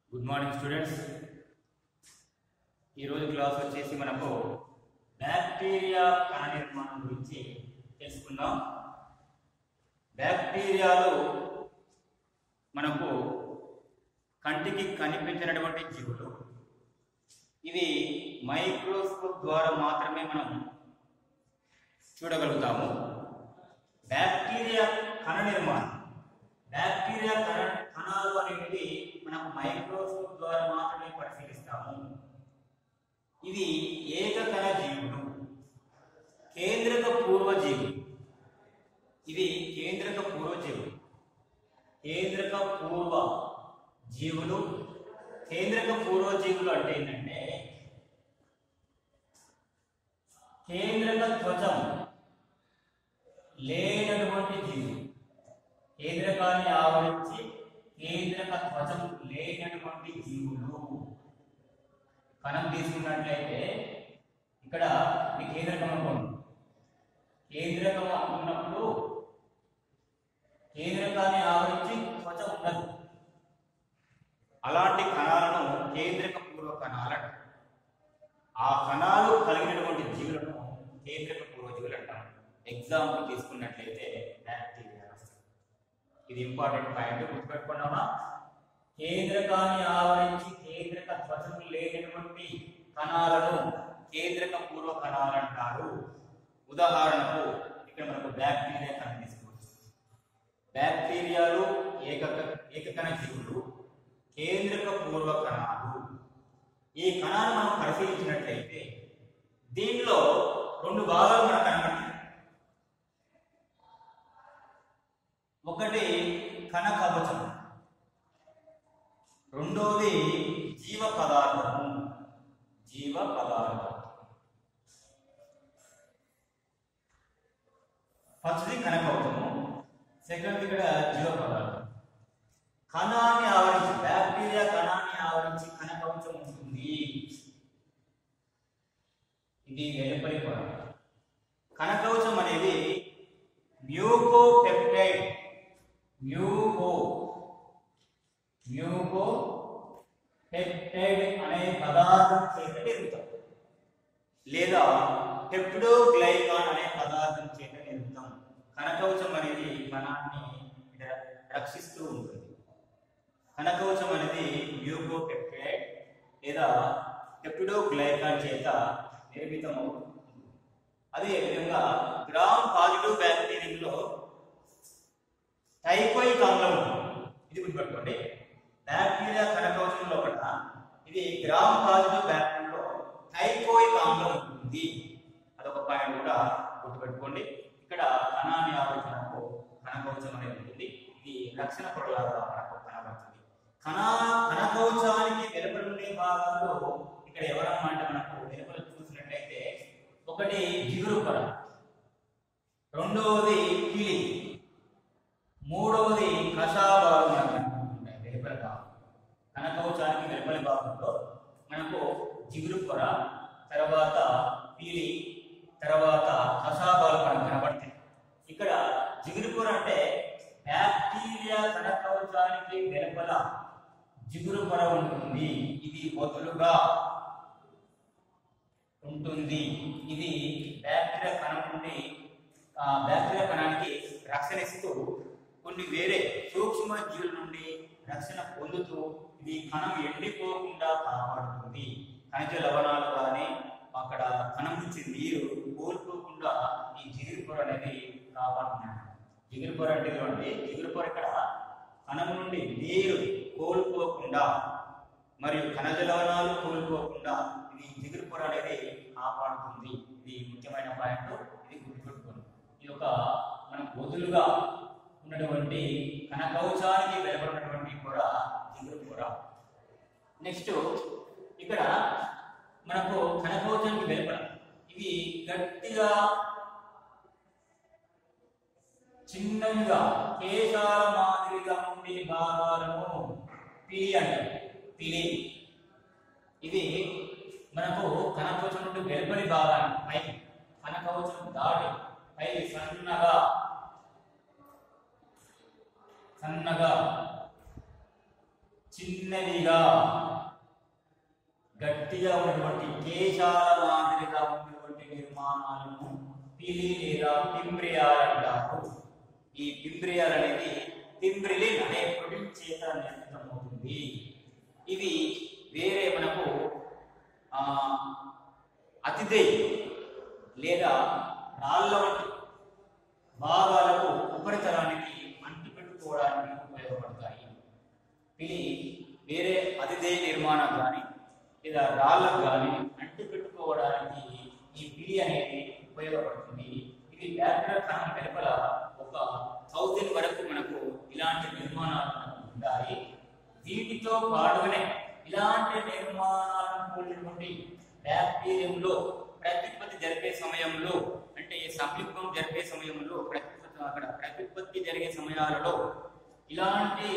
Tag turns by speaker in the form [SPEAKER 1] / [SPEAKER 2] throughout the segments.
[SPEAKER 1] Good morning students ఈరోజు class వచ్చేసి మనకు బ్యాక్టీరియా కణ నిర్మాణం గురించి తెలుసుకుందాం బ్యాక్టీరియాలు మనకు కంటికి కనిపించినటువంటి జీవులు ఇవి మైక్రోస్కోప్ ద్వారా మాత్రమే మనం చూడగలుగుతాము బ్యాక్టీరియా కణ నిర్మాణం బ్యాక్టీరియా కణ కణాలు అనేవి మనం మైక్రోస్కోప్ ద్వారా మాత్రమే పరిశీలిస్తాము ఇది ఏకకణ జీవులు కేంద్రక పూర్వజీవులు ఇవి కేంద్రక పూర్వజీవులు కేంద్రక పూర్వ జీవులు కేంద్రక పూర్వజీవులు అంటే ఏంటంటే కేంద్రక ధ్వజం లేనటువంటి జీవులు కేంద్రకాన్ని ఆవరించి కేంద్రక ధ్వజం లేనటువంటి జీవులు కణం తీసుకున్నట్లయితే ఇక్కడ ఈ కేంద్రకం అనుకోండి కేంద్రకం అనుకున్నప్పుడు కేంద్రకాన్ని ఆవరించి ధ్వజం ఉండదు అలాంటి కణాలను కేంద్రక పూర్వ కణాలు అంటారు ఆ కణాలు కలిగినటువంటి జీవులను కేంద్రక పూర్వజీవులు అంటారు ఎగ్జాంపుల్ తీసుకున్నట్లయితే బ్యాక్టీరియా ఇది ఇంపార్టెంట్ పాయింట్ గుర్తుపెట్టుకున్నామా కేంద్రకాన్ని ఆవరించి కేంద్రక ధ్వజం లేనటువంటి కణాలను కేంద్రక పూర్వ కణాలు అంటారు ఉదాహరణకు ఇక్కడ మనకు బ్యాక్టీరియా కణం తీసుకోవచ్చు బ్యాక్టీరియాలు ఏకక ఏకకణ జీవులు కేంద్రక పూర్వ కణాలు ఈ కణాలు మనం పరిశీలించినట్లయితే దీనిలో రెండు భాగాలు మనకు కనబడతాయి ఒకటి కణ కవచం రెండోది జీవ పదార్థము జీవ పదార్థం ఫస్ట్ది కణ కవచము సెకండ్ ఇక్కడ జీవ పదార్థం కణాన్ని ఆవరించి బ్యాక్టీరియా కణాన్ని ఆవరించి కణ కవచం ఉంటుంది ఇది వెలుపలి పొర కణ కవచం అనేది మ్యూకో పెప్టైడ్ మ్యూకో మ్యూకో పెప్టైడ్ అనే పదార్థం చేత నిర్మితం లేదా పెప్టోగ్లైకాన్ అనే పదార్థం చేత నిర్మితం కనకవచం అనేది కణాన్ని రక్షిస్తూ ఉంటుంది కనకవచం అనేది మ్యూకో పెప్టైడ్ లేదా పెప్టోగ్లైకాన్ చేత నిర్మితం అవుతుంది అదే విధంగా గ్రామ్ పాజిటివ్ బ్యాక్టీరియంలో టైఫాయిడ్ ఆమ్లం ఉంటుంది ఇది గుర్తుపెట్టుకోండి బ్యాక్టీరియా కణకవచం లోపల ఇది గ్రామ్ పాజిటివ్ బ్యాక్టీరియాలో టైఫాయిడ్ ఆమ్లం ఉంటుంది అదొక పాయింట్ కూడా గుర్తుపెట్టుకోండి ఇక్కడ కణాన్ని ఆవరించినప్పుడు కణకవచం అనేది ఉంటుంది ఇది రక్షణ పొరలాగా మనకు కనబడుతుంది కణ కణకవచానికి వెలుపల ఉండే భాగాల్లో ఇక్కడ ఎవరమ్మా అంటే మనకు వెలుపల చూసినట్లయితే ఒకటి జిగురు పొర రెండవది కిలి మూడవది కషాబాలు మనకు కనిపిస్తుంటాయి వెలుపల భాగం కనకవచానికి వెలుపలి భాగంలో మనకు జిగురు పొర తర్వాత పీలి తర్వాత కషాబాలు మనకు కనబడతాయి ఇక్కడ జిగురు పొర అంటే బ్యాక్టీరియా కనకవచానికి వెలుపల జిగురు పొర ఉంటుంది ఇది వదులుగా ఉంటుంది ఇది బ్యాక్టీరియా కణం నుండి ఆ బ్యాక్టీరియా కణానికి రక్షణ ఇస్తూ కొన్ని వేరే సూక్ష్మ జీవుల నుండి రక్షణ పొందుతూ ఇది కణం ఎండిపోకుండా కాపాడుతుంది ఖనిజ లవణాలు కానీ అక్కడ కణం నుంచి నీరు కోల్పోకుండా ఈ జిగురు పొర అనేది కాపాడుతున్నాడు జిగురు పొర అంటే ఇదిగోండి జిగురు పొర ఇక్కడ కణం నుండి నీరు కోల్పోకుండా మరియు ఖనిజ లవణాలు కోల్పోకుండా ఇది జిగురు పొర అనేది కాపాడుతుంది ఇది ముఖ్యమైన పాయింట్ ఇది గుర్తుపెట్టుకోండి ఇది ఒక మనం వదులుగా ఉన్నటువంటి కనకవచానికి వెలువడినటువంటి పొర జిగురు పొర నెక్స్ట్ ఇక్కడ మనకు కనకవచానికి వెలుపల ఇవి గట్టిగా చిన్నవిగా కేశాల మాదిరిగా ఉండే భాగాలను పిలి అంటారు పిలి ఇది మనకు కనకవచం నుండి వెలుపలి భాగాన్ని పై కనకవచం దాటి పై సన్నగా సన్నగా చిన్నదిగా గట్టిగా ఉన్నటువంటి కేశాల మాదిరిగా ఉన్నటువంటి నిర్మాణాలను పిలి లేదా పింబ్రియాలు అంటారు ఈ పింబ్రియాలు అనేది పింబ్రిలిన్ అనే ప్రోటీన్ చేత నిర్మితమవుతుంది ఇవి వేరే మనకు ఆ, అతిథేయ లేదా రాళ్ళ వంటి భాగాలకు ఉపరితలానికి అంటిపెట్టుకోవడానికి ఉపయోగపడతాయి పిలి వేరే అతిథేయ నిర్మాణం కానీ లేదా రాళ్ళకు కానీ అంటి పెట్టుకోవడానికి ఈ పిలి అనేది ఉపయోగపడుతుంది ఇది బ్యాక్టీరియా కణం వెలుపల ఒక థౌజండ్ వరకు మనకు ఇలాంటి నిర్మాణాలు మనకు ఉంటాయి వీటితో పాటుగానే ఇలాంటి నిర్మాణాలను కూడినటువంటి బ్యాక్టీరియంలో ప్రత్యుత్పత్తి జరిపే సమయంలో అంటే ఈ సంయుక్తం జరిపే సమయంలో ప్రత్యుత్పత్తి అక్కడ ప్రత్యుత్పత్తి జరిగే సమయాలలో ఇలాంటి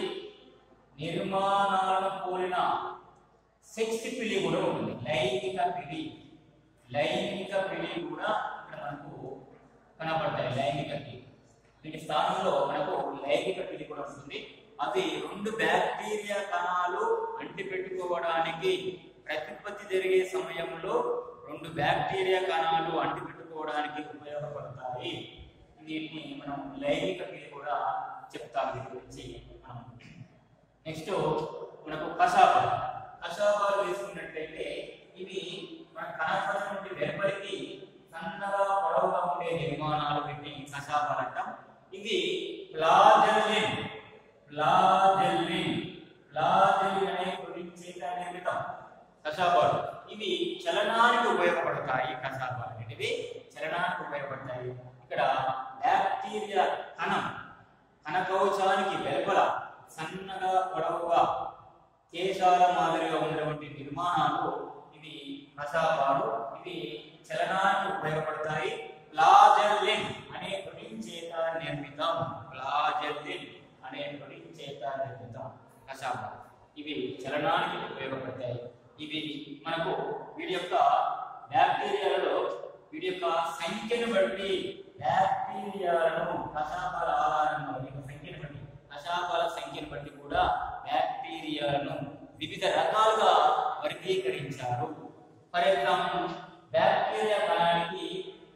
[SPEAKER 1] నిర్మాణాలను పోలిన సెక్స్ పిలి కూడా ఉంటుంది లైంగిక పిలి లైంగిక పిలి కూడా ఇక్కడ మనకు కనబడతాయి లైంగిక పిలి వీటి స్థానంలో మనకు లైంగిక పిలి కూడా ఉంటుంది అవి రెండు బ్యాక్టీరియా కణాలు అంటిపెట్టుకోవడానికి ప్రత్యుత్పత్తి జరిగే సమయంలో రెండు బ్యాక్టీరియా కణాలు అంటిపెట్టుకోవడానికి ఉపయోగపడతాయి వీటిని మనం లైంగిక పిలి కూడా చెప్తాం వీటి గురించి మనం నెక్స్ట్ మనకు కషాపాలు కషాపాలు వేసుకున్నట్లయితే ఇవి మన కణపడ నుండి వెలుపలికి సన్నగా పొడవుగా ఉండే నిర్మాణాలు వీటిని కషాపాలు అంటాం ఇవి ప్లాజెల్లిన్ ప్లాజెల్లిన్ ప్లాజెల్లిన్ అనే ప్రోటీన్ చేత నిర్మితం కషాపాలు ఇవి చలనానికి ఉపయోగపడతాయి కషాపాలు అనేటివి చలనానికి ఉపయోగపడతాయి ఇక్కడ బ్యాక్టీరియా కణం కణ కవచానికి వెలుపల సన్నగా పొడవుగా కేశాల మాదిరిగా ఉన్నటువంటి నిర్మాణాలు ఇవి కషాపాలు ఇవి చలనానికి ఉపయోగపడతాయి ప్లాజెల్లిన్ అనే ప్రోటీన్ చేత నిర్మితం ప్లాజెల్లిన్ అనే ప్రోటీన్ చేత నిర్మితం కషాపాలు ఇవి చలనానికి ఉపయోగపడతాయి ఇవి మనకు వీటి యొక్క బ్యాక్టీరియాలలో వీటి యొక్క సంఖ్యను బట్టి బ్యాక్టీరియాలను కషాపాల ఆహారంగా వీటి యొక్క సంఖ్యను బట్టి కషాపాల సంఖ్యను బట్టి కూడా బ్యాక్టీరియాలను వివిధ రకాలుగా వర్గీకరించారు ఫర్ ఎగ్జాంపుల్ బ్యాక్టీరియా కణానికి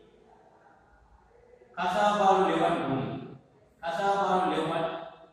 [SPEAKER 1] కషాపాలు లేవనుకోండి కషాపాలు లేవని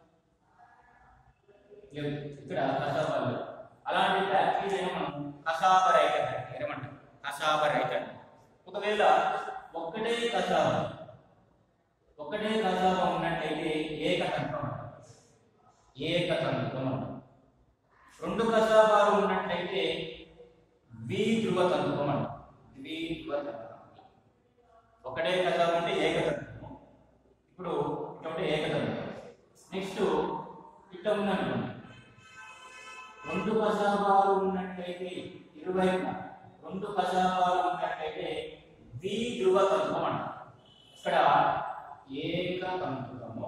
[SPEAKER 1] లేవు ఇక్కడ కషాపాలు లేవు అలాంటి బ్యాక్టీరియా మనం కషాప రైత ఏమంటాం కషాప రైత ఒకవేళ ఒక్కటే కషాపం ఒకటే కషాపం ఉన్నట్టయితే ఏకతంత్రం అంటాం ఏకతంత్రం అంటాం రెండు కషాపాలు ఉన్నట్టయితే ద్విధ్రువ తంత్రం అంటాం ద్విధ్రువ తంత్రం ఒకటే కషాపం అంటే ఏకతంత్రము ఇప్పుడు ఇటువంటి ఏకతంత్రం నెక్స్ట్ ఇట్లా ఉందనుకోండి రెండు కషాపాలు ఉన్నట్టయితే ఇరువైపున రెండు కషాపాలు ఉన్నట్టయితే ద్విధ్రువ తంత్రం అంటాం ఇక్కడ ఏకతంత్రము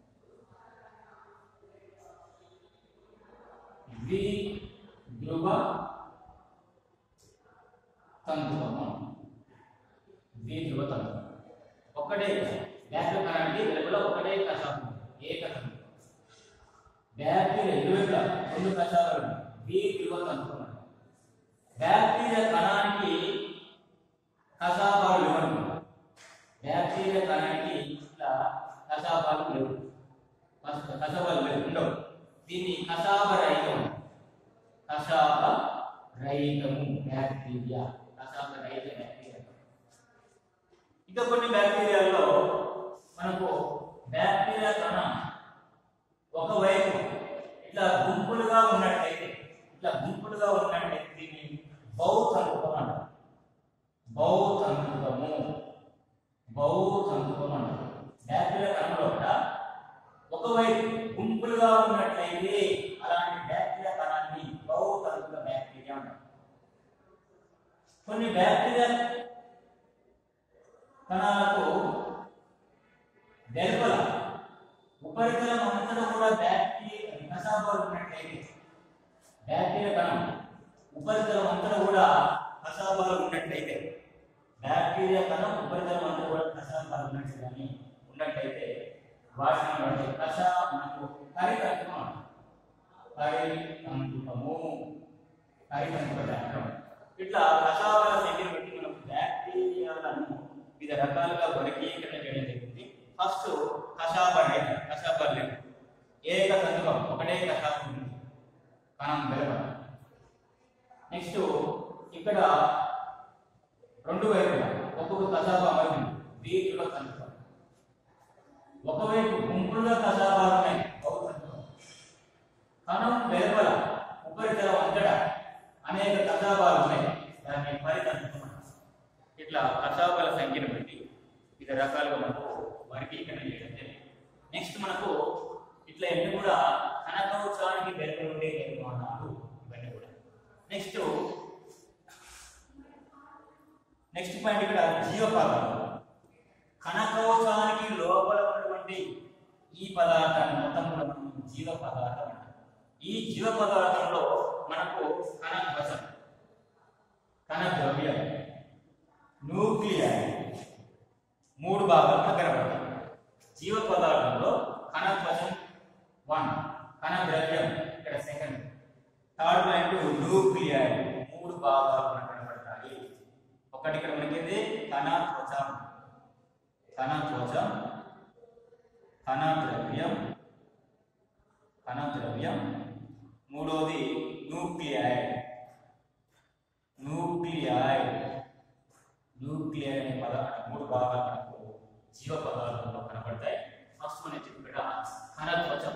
[SPEAKER 1] ద్విధ్రువ తంత్రము ద్విధ్రువ తంత్రం ఒక్కటే బ్యాక్టీరియా కణానికి వెలుపల ఒకటే కషాపం ఏకతంత్రం బ్యాక్టీరియా ఇరువైపులా రెండు కషాపాలు ద్విధ్రువ తంత్రం అంటాం. బ్యాక్టీరియా కణానికి కషాపాలు లేవు బ్యాక్టీరియా కణానికి ఇట్లా కషాపాలు లేవు కష- కషాపాలు లేవు ఉండవు దీన్ని కషాప రహితం కషాప రహితము బ్యాక్టీరియా కషాప రహిత బ్యాక్టీరియా ఇంకా కొన్ని బ్యాక్టీరియాల్లో మనకు బ్యాక్టీరియా కణం ఒకవైపు ఇట్లా గుంపులుగా ఉన్నట్టయితే ఇట్లా గుంపులుగా ఉన్నట్టయితే దీన్ని బౌతంత్రం అంటారు బౌతంత్రము బౌతంత్రం అంటారు బ్యాక్టీరియా కణంలో కూడా ఒకవైపు గుంపులుగా ఉన్నట్లయితే అలాంటి బ్యాక్టీరియా కణాన్ని బౌతంత్ర బ్యాక్టీరియా అంటారు కొన్ని బ్యాక్టీరియా కణాలకు వెలుపల ఉపరితలం అంతటా కూడా బ్యాక్టీరియా కషాపాలు ఉన్నట్లయితే బ్యాక్టీరియా కణం ఉపరితలం అంతటా కూడా కషాపాలు ఉన్నట్లయితే బ్యాక్టీరియా కణం ఉపరితలం అంతా కూడా కషాపాలు ఉన్నట్టు కానీ ఉన్నట్లయితే వాటిని బట్టి కషా మనకు హరితత్వం అంటారు. హరితంతుకము హరితంతుక శాస్త్రం ఇట్లా కషాయాల సంఖ్యను బట్టి మనం బ్యాక్టీరియాలను వివిధ రకాలుగా వర్గీకరణ చేయడం జరిగింది ఫస్ట్ కషాప రేఖ కషాప రేఖ ఏక తంతుకం ఒకటే కషాపం ఉంది కణం వెలువ నెక్స్ట్ ఇక్కడ రెండు వైపులా ఒక్కొక్క కషాప అమర్చింది దీర్ఘ తంతుకం ఒకవైపు గుంపులుగా కషాపాలు ఉన్నాయి బహుతంతుకం కణం వెలుపల ఉపరితలం అంతటా అనేక కషాపాలు ఉన్నాయి దాన్ని పరితంతుకం అంటారు. ఇట్లా కషాపాల సంఖ్యను బట్టి వివిధ రకాలుగా మనకు వర్గీకరణ చేయడం జరిగింది నెక్స్ట్ మనకు ఇట్లా ఎన్ని కూడా కనకవచానికి వెలుపల ఉండే నిర్మాణాలు ఇవన్నీ కూడా నెక్స్ట్ నెక్స్ట్ పాయింట్ ఇక్కడ జీవపదార్థాలు కనకవచానికి లోపల ఉన్నటువంటి ఈ పదార్థాన్ని మొత్తం కూడా మనం జీవ పదార్థం అంటాం ఈ జీవ పదార్థంలో మనకు కణధ్వజం కణ ద్రవ్యం న్యూక్లియర్ మూడు భాగాలుగా కనబడతాయి జీవ పదార్థంలో కణధ్వజం వన్ కణ ద్రవ్యం ఇక్కడ సెకండ్ థర్డ్ పాయింట్ న్యూక్లియర్ మూడు భాగాలు మనకు కనబడతాయి ఒకటి ఇక్కడ మనకి కణధ్వజం కణధ్వజం కణద్రవ్యం కణద్రవ్యం మూడోది న్యూక్లియైడ్ న్యూక్లియైడ్ న్యూక్లియర్ అనే పద మూడు భాగాలు మనకు జీవ పదార్థంలో కనబడతాయి ఫస్ట్ మనం చెప్పిన కణధ్వజం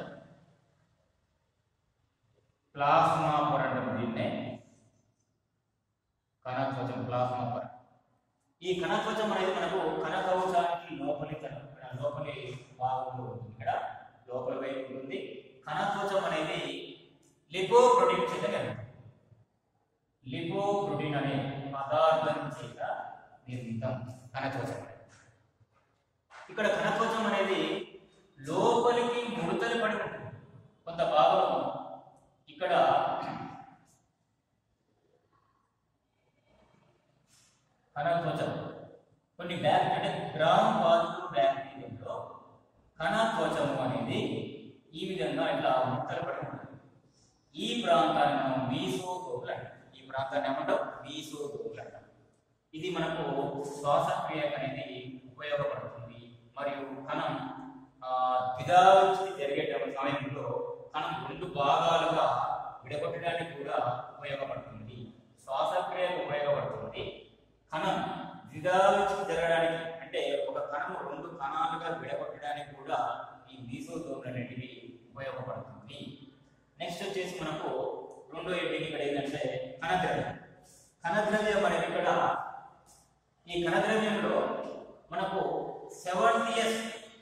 [SPEAKER 1] ప్లాస్మా పొర అంటాం దీన్నే కణధ్వజం ప్లాస్మా పొర ఈ కణధ్వజం అనేది మనకు కణకవచానికి లోపలి కణ- లోపలి భాగంలో ఉంటుంది ఇక్కడ లోపల వైపు ఉంటుంది కణధ్వజం అనేది లిపోప్రోటీన్ చేత కలిగింది లిపోప్రోటీన్ అనే పదార్థం చేత నిర్మితం కణధ్వజం అనేది. ఇక్కడ కణధ్వజం అనేది లోపలికి ముడతలు పడి ఉంటుంది కొంత భాగం ఇక్కడ కణధ్వజం కొన్ని బ్యాక్టీరియా గ్రామ్ పాజిటివ్ బ్యాక్టీరియాలో కణధ్వజము అనేది ఈ విధంగా ఇట్లా ముక్కలు పడి ఉంటుంది ఈ ప్రాంతాన్ని మనం మీసోదోపులు అంటాం ఈ ప్రాంతాన్ని ఏమంటాం మీసోదోపులు అంటాం ఇది మనకు శ్వాసక్రియ అనేది ఉపయోగపడుతుంది మరియు కణం ఆ, ద్విధావిచ్ఛితి జరిగేటప్పుడు సమయంలో కణం రెండు భాగాలుగా విడగొట్టడానికి కూడా ఉపయోగపడుతుంది శ్వాసక్రియకు ఉపయోగపడుతుంది కణం ద్విధావిచ్ఛితి జరగడానికి అంటే ఒక కణం రెండు కణాలుగా విడగొట్టడానికి కూడా ఈ మీసోజోమ్లు అనేటివి ఉపయోగపడుతుంది నెక్స్ట్ వచ్చేసి మనకు రెండో ఏంటి ఇక్కడ ఏంటంటే కణద్రవ్యం కణద్రవ్యం అనేది ఇక్కడ ఈ కణద్రవ్యంలో మనకు సెవెంటీఎస్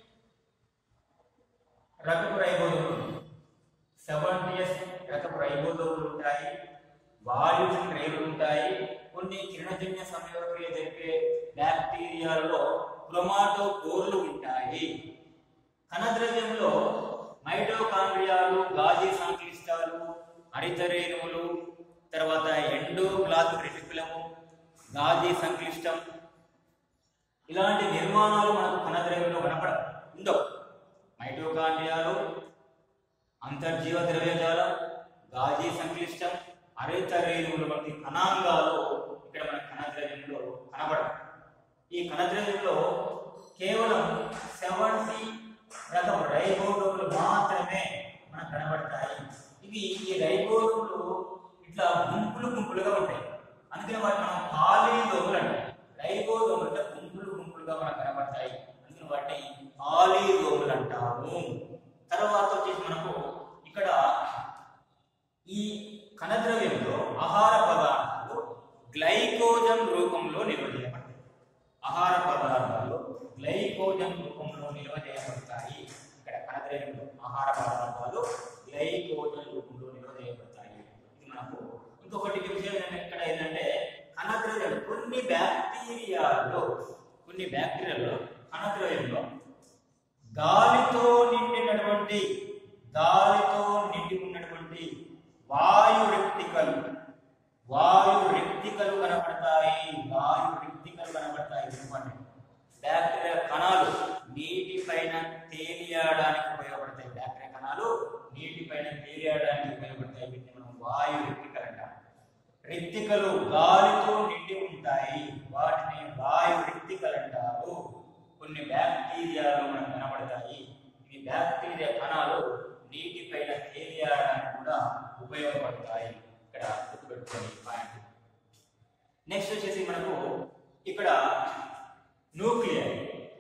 [SPEAKER 1] రకపు రైబోజోములు సెవెంటీఎస్ రకపు రైబోజోములు ఉంటాయి వాయు క్రియలు ఉంటాయి కొన్ని కిరణజన్య సంయోగక్రియ జరిపే బ్యాక్టీరియాలలో క్రోమాటోకోర్లు ఉంటాయి కణద్రవ్యంలో మైటోకాండ్రియాలు గాజీ సంక్లిష్టాలు హరితరేణువులు తర్వాత ఎండో ప్లాస్మిక్ రెటిక్యులము గాజీ సంక్లిష్టం ఇలాంటి నిర్మాణాలు మనకు కణద్రవ్యంలో కనపడ ఉండవు మైటోకాండ్రియాలు అంతర్జీవ ద్రవ్యజాలం గాజీ సంక్లిష్టం హరితరేణువులు వంటి కణాంగాలు ఇక్కడ మన కణద్రవ్యంలో కనబడవు ఈ కణద్రవ్యంలో కేవలం సెవెంటీ రకం రైబోడోములు మాత్రమే మనకు కనబడతాయి ఇవి ఈ రైబోడోములు ఇట్లా గుంపులు గుంపులుగా ఉంటాయి అందుకని వాటి మనం పాలీడోములు అంటాం రైబోడోములు అంటే గుంపులు గుంపులుగా మనకు కనబడతాయి అందుకని వాటిని పాలీడోములు అంటాము తర్వాత వచ్చేసి మనకు ఇక్కడ ఈ కణద్రవ్యంలో ఆహార పదార్థాలు గ్లైకోజన్ రూపంలో నిల్వ చేయబడతాయి ఆహార పదార్థాలు గ్లైకోజన్ రూపంలో నిల్వ చేయబడతాయి ఇక్కడ కణద్రవ్యంలో ఆహార పదార్థాలు గ్లైకోజన్ రూపంలో నిల్వ చేయబడతాయి ఇది మనకు ఇంకొకటి విషయం ఏంటంటే ఇక్కడ ఏంటంటే కణద్రవ్యం కొన్ని బ్యాక్టీరియాల్లో కొన్ని బ్యాక్టీరియాల్లో కణద్రవ్యంలో గాలితో నిండినటువంటి గాలితో నిండి ఉన్నటువంటి వాయు రెక్టికలు వాయు రెక్టికలు కనబడతాయి వాయు రెక్టికలు కనబడతాయి చెప్పండి బ్యాక్టీరియా కణాలు నీటి పైన తేలియడానికి ఉపయోగపడతాయి బ్యాక్టీరియా కణాలు నీటి పైన తేలి తేలియాడడానికి ఉపయోగపడతాయి వీటిని మనం వాయు రిక్తికలు అంటాం రిక్తికలు గాలితో నిండి ఉంటాయి వాటిని వాయు రిక్తికలు అంటారు కొన్ని బ్యాక్టీరియాలు మనకు కనబడతాయి ఈ బ్యాక్టీరియా కణాలు నీటిపైన తేలియాడడానికి కూడా ఉపయోగపడతాయి ఇక్కడ గుర్తుపెట్టుకోండి ఈ పాయింట్ నెక్స్ట్ వచ్చేసి మనకు ఇక్కడ న్యూక్లియర్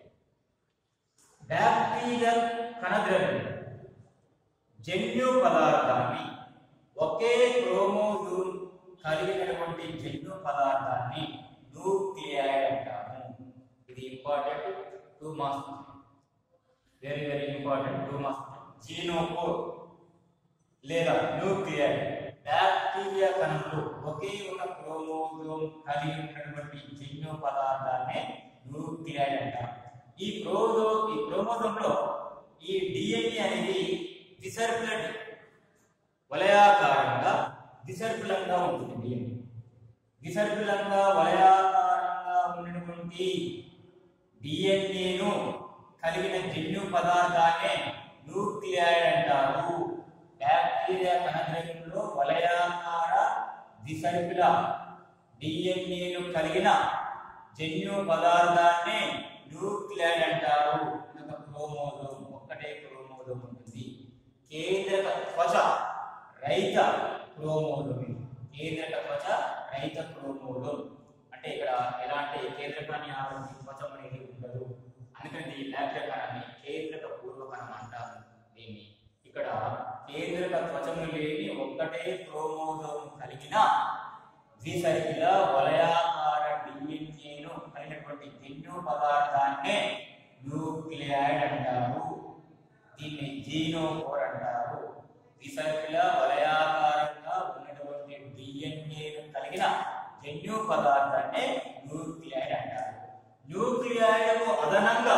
[SPEAKER 1] బ్యాక్టీరియా కణద్రవ్యం జన్యు పదార్థాన్ని ఒకే క్రోమోజోమ్ కలిగినటువంటి జన్యు పదార్థాన్ని న్యూక్లియైడ్ అంటాము ఇది important two marks very very important two marks జీనోకోడ్ లేదా న్యూక్లియర్ బ్యాక్టీరియా కణంలో ఒకే ఒక క్రోమోజోమ్ కలిగి ఉన్నటువంటి జన్యు పదార్థాన్ని న్యూక్లియర్ అంటారు ఈ క్రోమో ఈ క్రోమోజోమ్ లో ఈ డిఎన్ఏ అనేది డిసర్కులర్ వలయాకారంగా డిసర్కులంగా ఉంటుంది డిఎన్ఏ డిసర్కులంగా వలయాకారంగా ఉన్నటువంటి డిఎన్ఏను కలిగిన జన్యు పదార్థాన్ని న్యూక్లియైడ్ అంటారు బ్యాక్టీరియా కణద్రవ్యంలో వలయాకార దిసర్కుల డిఎన్ఏను కలిగిన జన్యు పదార్థాన్ని న్యూక్లియైడ్ అంటారు ఒక క్రోమోజోమ్ ఒక్కటే క్రోమోజోమ్ ఉంటుంది కేంద్రక త్వచ రైత క్రోమోజోమ్ ఇది. కేంద్రక త్వచ రైత క్రోమోజోమ్ అంటే ఇక్కడ ఎలాంటి కేంద్రకాన్ని ఆవరించి త్వచం అనేది ఉండదు అందుకని ఈ బ్యాక్టీరియా కణాన్ని కేంద్రక పూర్వకణం అంటారు దీన్ని ఇక్కడ కేంద్రక త్వచము లేని ఒక్కటే క్రోమోజోమ్ కలిగిన ద్విసర్కిల వలయాకార డిఎన్ఏను కలిగినటువంటి జన్యు పదార్థాన్నే న్యూక్లియైడ్ అంటారు దీన్ని జీనోకోర్ అంటారు ద్విసర్కిల వలయాకారంగా ఉన్నటువంటి డిఎన్ఏను కలిగిన జన్యు పదార్థాన్నే న్యూక్లియైడ్ అంటారు న్యూక్లియైడ్కు అదనంగా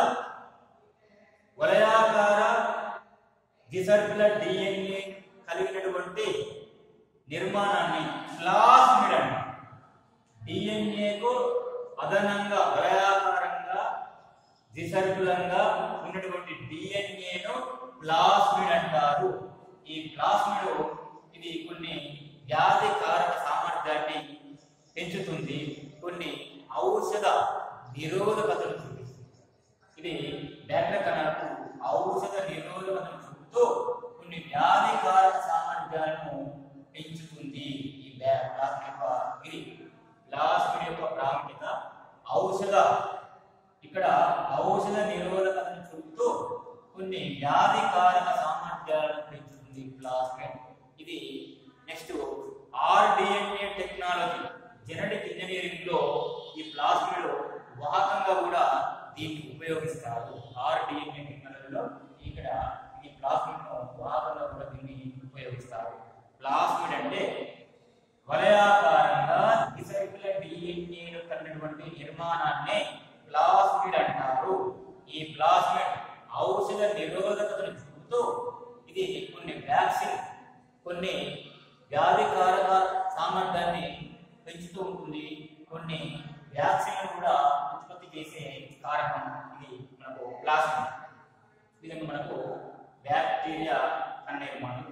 [SPEAKER 1] వలయాకార డిసర్కులర్ డిఎన్ఏ కలిగినటువంటి నిర్మాణాన్ని ప్లాస్మిడ్ అంటారు డిఎన్ఏకు అదనంగా వలయాకారంగా దిసర్కులంగా ఉన్నటువంటి డిఎన్ఏను ప్లాస్మిడ్ అంటారు ఈ ప్లాస్మిడ్ ఇది కొన్ని వ్యాధి కారక సామర్థ్యాన్ని పెంచుతుంది కొన్ని ఔషధ నిరోధకతను చూపిస్తుంది ఇది బ్యాక్టీరియా కణాలకు ఔషధ నిరోధకతను చూపుతూ కొన్ని వ్యాధికారక సామర్థ్యాలను పెంచుతుంది ఈ బ్యా- ప్లాస్మిడ్ యొక్క ఇది ప్లాస్మిడ్ యొక్క ప్రాముఖ్యత ఔషధ ఇక్కడ ఔషధ నిరోధకతను చూపుతూ కొన్ని వ్యాధికారక సామర్థ్యాలను పెంచుతుంది ప్లాస్మిడ్ ఇది next rDNA technology genetic engineering లో ఈ ప్లాస్మిడ్ వాహకంగా కూడా దీన్ని ఉపయోగిస్తారు ఆర్డిఎన్ఏ టెక్నాలజీలో ఇక్కడ ఈ ప్లాస్మిడ్ ను వాహకంగా కూడా దీన్ని ఉపయోగిస్తారు ప్లాస్మిడ్ అంటే వలయాకారంగా దిశైకుల డిఎన్ఏను కలిగినటువంటి నిర్మాణాన్ని ప్లాస్మిడ్ అంటారు ఈ ప్లాస్మిడ్ ఔషధ నిరోధకతను చూపుతూ ఇది కొన్ని వ్యాక్సిన్ కొన్ని వ్యాధికారక సామర్థ్యాన్ని పెంచుతూ ఉంటుంది కొన్ని వ్యాక్సిన్ కూడా ఉత్పత్తి చేసే కారకం ఇది మనకు ప్లాస్మిడ్ ఈ విధంగా మనకు బ్యాక్టీరియా అనే నిర్మాణం